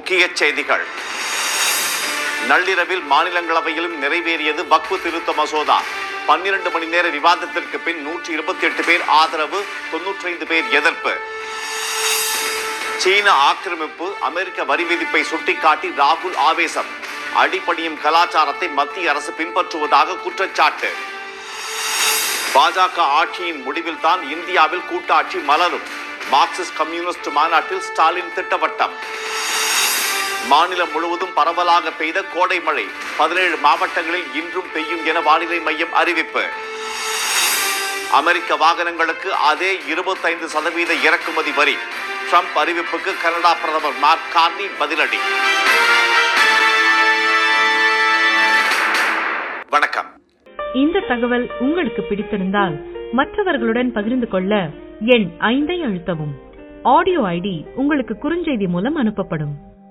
முக்கிய செய்திகள் நள்ளிரவில் மாநிலங்களவையிலும் நிறைவேறியது வக்பு திருத்த மசோதா பன்னிரண்டு மணி நேர விவாதத்திற்கு பின் நூற்றி இருபத்தி எட்டு பேர் ஆதரவு தொன்னூற்றி ஐந்து பேர் எதிர்ப்பு சீன ஆக்கிரமிப்பு அமெரிக்க வரி விதிப்பை சுட்டிக்காட்டி ராகுல் ஆவேசம் அடிப்படையும் கலாச்சாரத்தை மத்திய அரசு பின்பற்றுவதாக குற்றச்சாட்டு பாஜக ஆட்சியின் முடிவில் தான் இந்தியாவில் கூட்டாட்சி மலரும் மார்க்சிஸ்ட் கம்யூனிஸ்ட் மாநாட்டில் ஸ்டாலின் திட்டவட்டம் மாநிலம் முழுவதும் பரவலாக பெய்த கோடை மழை பதினேழு மாவட்டங்களில் இன்றும் பெய்யும் என வானிலை மையம் அறிவிப்பு அமெரிக்க வாகனங்களுக்கு அதே இருபத்தைந்து சதவீத இறக்குமதி வரி ட்ரம்ப் அறிவிப்புக்கு கனடா பிரதமர் மார்க் கார்னி பதிலடி வணக்கம் இந்த தகவல் உங்களுக்கு பிடித்திருந்தால் மற்றவர்களுடன் பகிர்ந்து கொள்ள எண் ஐந்தை அழுத்தவும் ஆடியோ ஐடி உங்களுக்கு குறுஞ்செய்தி மூலம் அனுப்பப்படும்